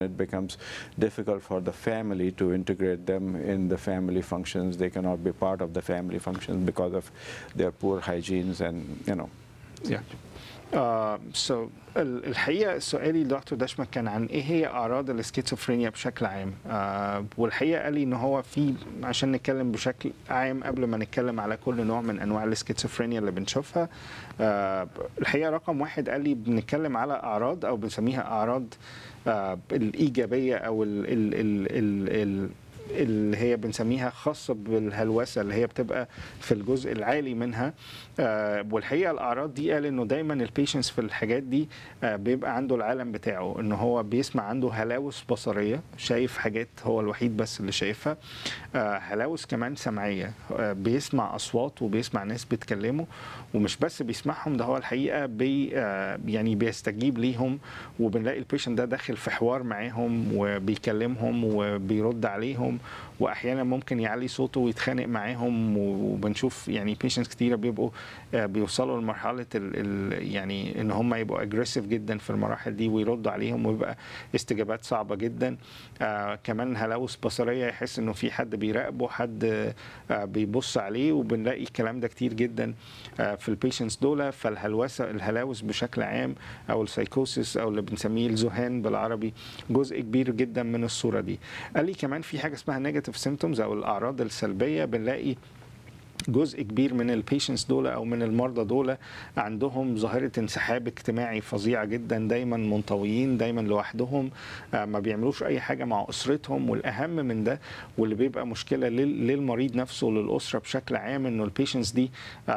It becomes difficult for the family to integrate them in the family functions. They cannot be part of the family functions because of their poor hygienes and, you know. Yeah. Uh, so ال- الحقيقه سؤالي لدكتور دشمك كان عن ايه هي اعراض السكيزوفرينيا بشكل عام آه والحقيقه قال لي ان هو في عشان نتكلم بشكل عام قبل ما نتكلم على كل نوع من انواع السكيزوفرينيا اللي بنشوفها آه الحقيقه رقم واحد قال لي بنتكلم على اعراض او بنسميها اعراض آه الايجابيه او ال ال ال ال ال اللي هي بنسميها خاصة بالهلوسة اللي هي بتبقى في الجزء العالي منها آه والحقيقة الأعراض دي قال إنه دايما البيشنس في الحاجات دي آه بيبقى عنده العالم بتاعه إنه هو بيسمع عنده هلاوس بصرية شايف حاجات هو الوحيد بس اللي شايفها آه هلاوس كمان سمعية آه بيسمع أصوات وبيسمع ناس بيتكلموا ومش بس بيسمعهم ده هو الحقيقة بي آه يعني بيستجيب ليهم وبنلاقي البيشنت ده داخل في حوار معاهم وبيكلمهم وبيرد عليهم واحيانا ممكن يعلي صوته ويتخانق معاهم وبنشوف يعني بيشنتس كتيره بيبقوا آه، بيوصلوا لمرحله ال ال يعني ان هم يبقوا اجريسيف جدا في المراحل دي ويردوا عليهم ويبقى استجابات صعبه جدا آه كمان هلاوس بصريه يحس انه في حد بيراقبه حد آه بيبص عليه وبنلاقي الكلام ده كتير جدا آه في البيشنتس دول فالهلوسه الهلاوس بشكل عام او السايكوسيس او اللي بنسميه الذهان بالعربي جزء كبير جدا من الصوره دي قال لي كمان في حاجه اسمها نيجاتيف سيمتومز او الاعراض السلبيه بنلاقي جزء كبير من البيشنتس دول او من المرضى دول عندهم ظاهره انسحاب اجتماعي فظيعه جدا دايما منطويين دايما لوحدهم آه، ما بيعملوش اي حاجه مع اسرتهم والاهم من ده واللي بيبقى مشكله لل- للمريض نفسه وللاسره بشكل عام انه البيشنتس دي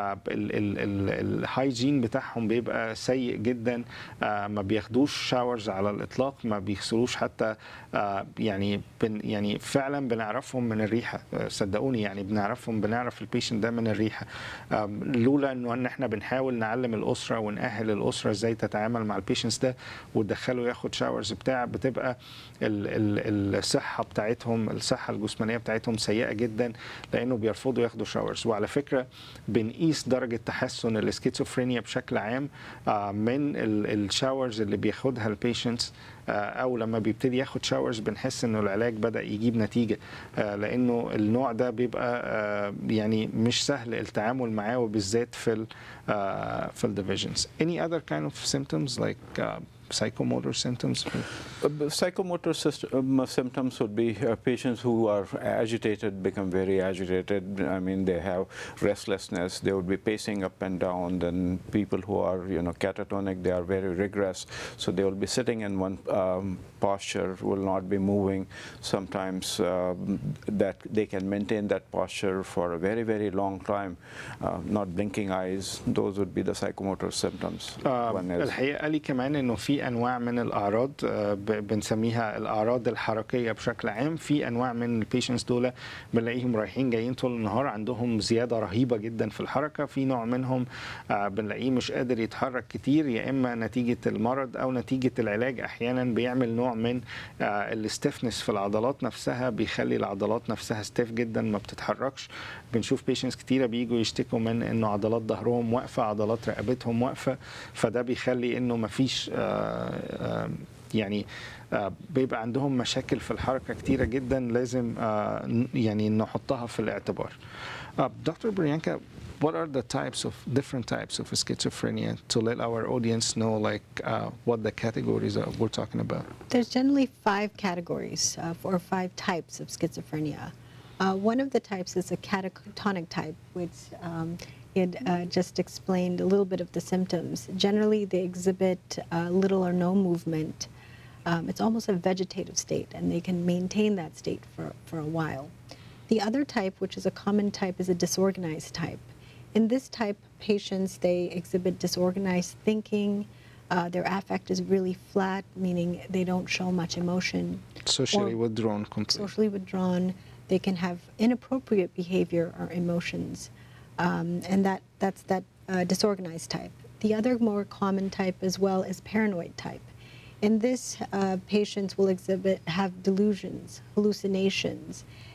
الهايجين بتاعهم بيبقى سيء جدا آه، ما بياخدوش شاورز على الاطلاق ما بيغسلوش حتى آه، يعني بن يعني فعلا بنعرفهم من الريحه آه، صدقوني يعني بنعرفهم بنعرف البيشنت ده من الريحه آم، لولا انه ان احنا بنحاول نعلم الاسره ونأهل الاسره ازاي تتعامل مع البيشنتس ده وتدخله ياخد شاورز بتاع بتبقى ال ال الصحه بتاعتهم الصحه الجسمانيه بتاعتهم سيئه جدا لانه بيرفضوا ياخدوا شاورز وعلى فكره بنقيس درجه تحسن السكيزوفرينيا بشكل عام آه، من ال- الشاورز اللي بياخدها البيشنتس او لما بيبتدي ياخد شاورز بنحس انه العلاج بدا يجيب نتيجه آه، لانه النوع ده بيبقى آه، يعني مش سهل التعامل معاه وبالذات في ال آه، في الديفيجنز any other kind of symptoms like uh, psychomotor symptoms Uh, b- Psychomotor syst- um, symptoms would be uh, patients who are agitated become very agitated. I mean, they have restlessness. They would be pacing up and down. Then people who are, you know, catatonic, they are very rigorous. So they will be sitting in one um, posture, will not be moving. Sometimes um, that they can maintain that posture for a very, very long time, uh, not blinking eyes. Those would be the psychomotor symptoms. آه، One is- الحقيقه قال لي كمان انه في انواع من الاعراض آه، ب- بنسميها الاعراض الحركيه بشكل عام في انواع من البيشنتس دول بنلاقيهم رايحين جايين طول النهار عندهم زياده رهيبه جدا في الحركه في نوع منهم آه، بنلاقيه مش قادر يتحرك كتير يا اما نتيجه المرض او نتيجه العلاج احيانا بيعمل نوع من الاستفنس في العضلات نفسها بيخلي العضلات نفسها ستيف جدا ما بتتحركش بنشوف بيشنتس كتيره بيجوا يشتكوا من انه عضلات ظهرهم واقفه عضلات رقبتهم واقفه فده بيخلي انه مفيش آه، آه، يعني آه، بيبقى عندهم مشاكل في الحركه كتيره جدا لازم آه، ن- يعني نحطها في الاعتبار. دكتور بريانكا what are the types of different types of schizophrenia to let our audience know like uh, what the categories are we're talking about? There's generally five categories uh, or five types of schizophrenia. Uh, one of the types is a catatonic type, which um, it uh, just explained a little bit of the symptoms. Generally, they exhibit uh, little or no movement. Um, it's almost a vegetative state, and they can maintain that state for, for a while. The other type, which is a common type, is a disorganized type. In this type, patients they exhibit disorganized thinking. Uh, their affect is really flat, meaning they don't show much emotion. Socially Or- withdrawn completely. Socially withdrawn. They can have inappropriate behavior or emotions, um, and that that's that uh, disorganized type. The other more common type as well is paranoid type. In this, uh, patients will exhibit have delusions, hallucinations.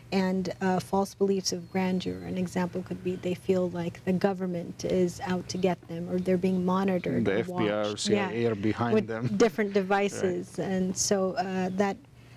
and uh, false beliefs of grandeur. An example could be they feel like the government is out to get them, or they're being monitored. The or FBI or watched. CIA are behind with them. Different devices, and so uh, that